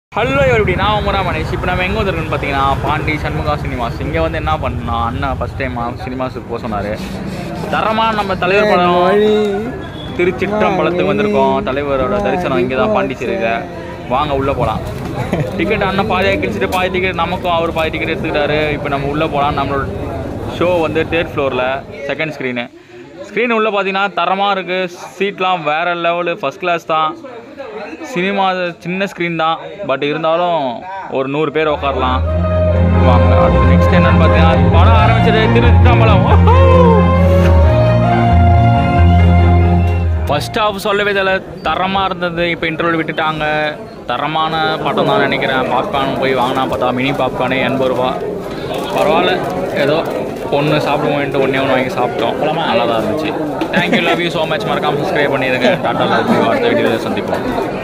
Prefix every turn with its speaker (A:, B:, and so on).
A: hello எப்படி நான் உமரா மணேஷ் இப்போ நம்ம எங்கே வந்திருக்கோன்னு பார்த்தீங்கன்னா பாண்டி சண்முகா சினிமாஸ் இங்கே வந்து என்ன பண்ணோம் அண்ணன் ஃபஸ்ட் டைம் சினிமாஸுக்கு போக சொன்னார் தரமாக நம்ம தலைவர் படம் திருச்சிற்றம்பலத்துக்கு வந்திருக்கோம் தலைவரோட தரிசனம் இங்கே தான் பாண்டிச்சேரியில் வாங்க உள்ளே போகலாம் டிக்கெட் அண்ணன் பாதியாக கிழிச்சிட்டு பாதி டிக்கெட் நமக்கும் அவர் பாதி டிக்கெட் எடுத்துக்கிட்டாரு இப்போ நம்ம உள்ளே போகலாம் நம்மளோட ஷோ வந்து தேர்ட் ஃப்ளோரில் செகண்ட் ஸ்க்ரீனு ஸ்க்ரீன் உள்ளே பார்த்தீங்கன்னா தரமாக இருக்குது சீட்லாம் வேறு லெவலு ஃபஸ்ட் கிளாஸ் தான் சினிமா சின்ன ஸ்க்ரீன் தான் பட் இருந்தாலும் ஒரு நூறு பேர் உட்காரலாம் வாங்க அடுத்து நெக்ஸ்ட் என்னன்னு பார்த்தீங்கன்னா படம் ஆரம்பிச்சது திருச்சிற்றம்பலம் ஃபர்ஸ்ட் ஹாஃப் சொல்லவே தெரியல தரமாக இருந்தது இப்போ இன்டர்வல் விட்டுட்டாங்க தரமான படம் தான் நினைக்கிறேன் பாப்கார்ன் போய் வாங்கினா பார்த்தா மினி பாப்கார்னு எண்பது ரூபா பரவாயில்ல ஏதோ ஒன்று சாப்பிடுவோன்ட்டு ஒன்றே ஒன்று வாங்கி சாப்பிட்டோம் நல்லா தான் இருந்துச்சு thank you love you so much மறக்காமல் சப்ஸ்கிரைப் பண்ணிடுங்க டாட்டா லவ் யூ அடுத்த வீடியோவில் சந்திப்போம்